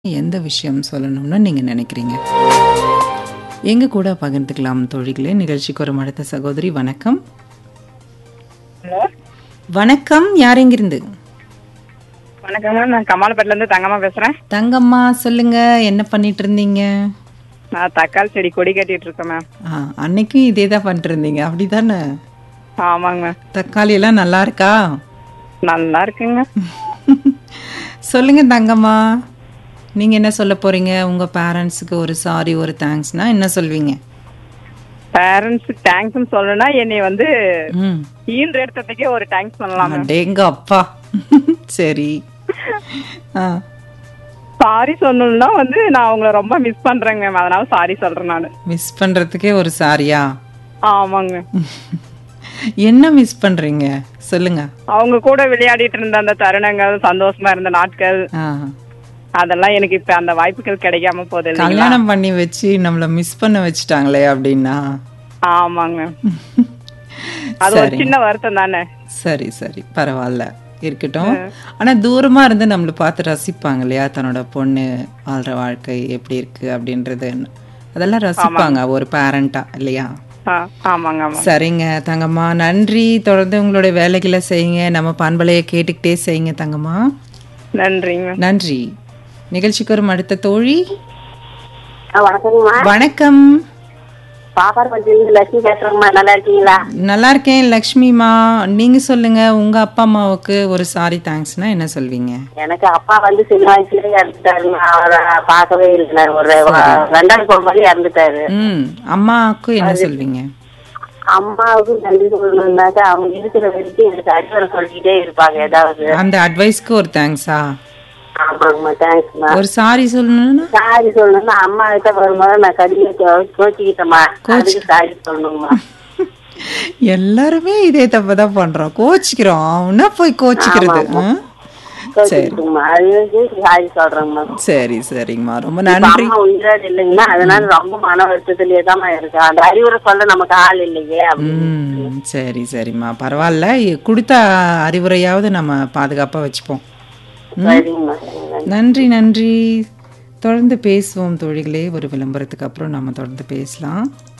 எந்த விஷயம் சொல்லணும்னு நீங்கள் நினைக்கிறீங்க எங்க கூட பகிர்ந்துக்கலாம் தோழிகளே நிகழ்ச்சிக்கு ஒரு அடுத்த சகோதரி வணக்கம் ஹலோ வணக்கம் யார் எங்கிருந்து வணக்கங்க நான் கமாலப்பேட்டில இருந்து தங்கம்மா பேசுறேன் தங்கம்மா சொல்லுங்க என்ன பண்ணிட்டு இருந்தீங்க நான் தக்காளி செடி கொடி கட்டிட்டு இருக்கேன் மேம் ஆ அன்னைக்கும் இதே தான் பண்ணிட்டு இருந்தீங்க அப்படிதானே ஆமாங்க மேம் தக்காளி எல்லாம் நல்லா இருக்கா நல்லா இருக்குங்க சொல்லுங்க தங்கம்மா நீங்க என்ன சொல்ல போறீங்க உங்க பேரண்ட்ஸுக்கு ஒரு சாரி ஒரு தேங்க்ஸ்னா என்ன சொல்வீங்க பேரண்ட்ஸ் தேங்க்ஸ்னு சொல்லணும்னா என்னை வந்து ம் ஈல்டு எடுத்ததுக்கே ஒரு தேங்க்ஸ் பண்ணலாம் மேம் அடேங்க அப்பா சரி ஆ சாரி சொல்லணும்னா வந்து நான் அவங்கள ரொம்ப மிஸ் பண்றேங்க மேம் அதனால சாரி சொல்றேன் நான் மிஸ் பண்றதுக்கே ஒரு சாரியா ஆமாங்க என்ன மிஸ் பண்றீங்க சொல்லுங்க அவங்க கூட விளையாடிட்டு இருந்த அந்த தருணங்கள் சந்தோஷமா இருந்த நாட்கள் ஆ. அதெல்லாம் எனக்கு இப்ப அந்த வாய்ப்புகள் கிடைக்காம போகுது இல்லைங்களா கல்யாணம் பண்ணி வச்சு நம்மள மிஸ் பண்ண வச்சுட்டாங்களே அப்படின்னா ஆமாங்க அது ஒரு சின்ன வருத்தம் தானே சரி சரி பரவாயில்ல இருக்கட்டும் ஆனா தூரமா இருந்து நம்மள பார்த்து ரசிப்பாங்க இல்லையா தன்னோட பொண்ணு வாழ்ற வாழ்க்கை எப்படி இருக்கு அப்படின்றது அதெல்லாம் ரசிப்பாங்க ஒரு பேரண்டா இல்லையா ஆ, ஆமாங்க ஆமாங்க சரிங்க தங்கம்மா நன்றி தொடர்ந்து உங்களுடைய வேலைகளை செய்யுங்க நம்ம பண்பலையை கேட்டுக்கிட்டே செய்யுங்க தங்கம்மா நன்றிங்க மேம் நன்றி நிகழ்ச்சிக்கு வரும் அடுத்த தோழி ஆ, வணக்கங்கம்மா வணக்கம் பாப்பார் பஞ்சிலிருந்து லட்சுமி பேசுறேங்கம்மா நல்லா இருக்கீங்களா நல்லா இருக்கேன் லக்ஷ்மிமா நீங்க சொல்லுங்க உங்க அப்பா அம்மாவுக்கு ஒரு சாரி தேங்க்ஸ்னா என்ன சொல்வீங்க எனக்கு அப்பா வந்து சின்ன வயசுலயே இறந்துட்டாருங்க அவரை பார்க்கவே இல்லை ஒரு ரெண்டாவது போகும்போது இறந்துட்டாரு ம் அம்மாவுக்கு என்ன சொல்வீங்க அம்மாவுக்கு நன்றி சொல்லணும்னாக்கா அவங்க இருக்கிற வரைக்கும் எனக்கு அறிவுரை சொல்லிக்கிட்டே இருப்பாங்க ஏதாவது அந்த அட்வைஸ்க்கு ஒரு தேங்க்ஸா ஆமாங்கம்மா தேங்க்ஸ்மா ஒரு சாரி சொல்லணும்னா சாரி சொல்லணும்னா அம்மா கிட்ட வரும்போது நான் கடின கோச்சிக்கிட்டேம்மா அதுக்கு சாரி சொல்லணுங்கம்மா எல்லாருமே இதே தப்பு தான் பண்றோம் கோச்சிக்கிறோம் அவனா போய் கோச்சிக்கிறது ஆ? கோச்சிக்கிட்டுங்கம்மா அதுக்கு சாரி சொல்றேங்கம்மா சரி சரிங்கம்மா ரொம்ப இப்ப நன்றி அம்மா உயிரோடு இல்லைங்கன்னா அதனால ரொம்ப மன வருத்தத்திலேயே தான் இருக்கா அந்த அறிவுரை சொல்ல நமக்கு ஆள் இல்லையே அப்படின்னு ம் சரி சரிம்மா பரவாயில்ல கொடுத்த அறிவுரையாவது நம்ம பாதுகாப்பா வச்சுப்போம் சரிங்கம்மா சரிங்கம்மா. நன்றி நன்றி தொடர்ந்து பேசுவோம் தோழிகளே ஒரு விளம்பரத்துக்கு அப்புறம் நம்ம தொடர்ந்து பேசலாம்